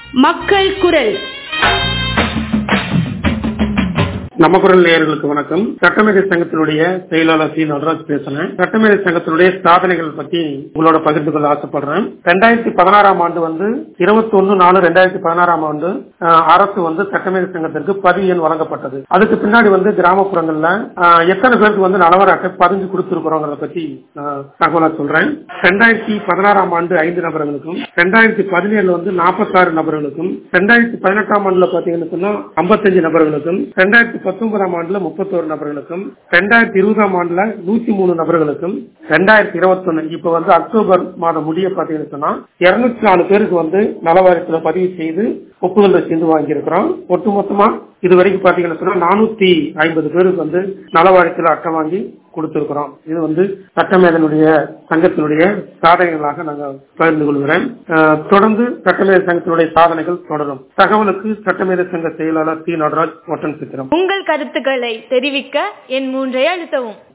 மக்கள் குரல் நம்ம குரல் நேயர்களுக்கு வணக்கம் சட்டமேதை சங்கத்தினுடைய செயலாளர் சி நடராஜ் பேசுறேன் சட்டமேதை சங்கத்தினுடைய சாதனைகள் பத்தி உங்களோட பகிர்ந்து கொள்ள ஆசைப்படுறேன் ரெண்டாயிரத்தி பதினாறாம் ஆண்டு வந்து இருபத்தி ஒன்னு நாலு ரெண்டாயிரத்தி பதினாறாம் ஆண்டு அஹ், அரசு வந்து சட்டமேதை சங்கத்திற்கு பதிவு எண் வழங்கப்பட்டது அதுக்கு பின்னாடி வந்து கிராமப்புறங்கள்ல அஹ், எத்தனை பேருக்கு வந்து நலவர அட்டை பதிஞ்சு கொடுத்திருக்கிறோங்கிறத பத்தி நான் தகவலா சொல்றேன் ரெண்டாயிரத்தி பதினாறாம் ஆண்டு ஐந்து நபர்களுக்கும் ரெண்டாயிரத்தி பதினேழுல வந்து நாற்பத்தாறு நபர்களுக்கும் ரெண்டாயிரத்தி பதினெட்டாம் ஆண்டுல பாத்தீங்கன்னு சொன்னா ஐம்பத்தஞ்சு நபர்களுக்கும் ரெண்டாயிரத்தி பத்தொன்பதாம் ஆண்டுல முப்பத்தோரு நபர்களுக்கும் ரெண்டாயிரத்தி இருபதாம் ஆண்டுல நூத்தி மூணு நபர்களுக்கும் ரெண்டாயிரத்தி இருபத்தி ஒண்ணு இப்ப வந்து அக்டோபர் மாதம் முடிய பாத்தீங்கன்னு சொன்னா இருநூத்தி நாலு பேருக்கு வந்து நலவாரியத்துல பதிவு செய்து ஒப்புதல் சேர்ந்து வாங்கியிருக்கிறோம் ஒட்டுமொத்தமா இது வரைக்கும் பாத்தீங்கன்னு சொன்னா நானூத்தி ஐம்பது பேருக்கு வந்து நலவாரியத்துல அட்டை வாங்கி கொடுத்திருக்கிறோம் இது வந்து சட்டமேதனுடைய சங்கத்தினுடைய சாதனைகளாக நாங்கள் பகிர்ந்து கொள்கிறேன் அஹ், தொடர்ந்து சட்டமேத சங்கத்தினுடைய சாதனைகள் தொடரும் தகவலுக்கு சட்டமேத சங்க செயலாளர் சி நடராஜ் ஒட்டன் சித்திரம் உங்கள் கருத்துக்களை தெரிவிக்க என் மூன்றை அழுத்தவும்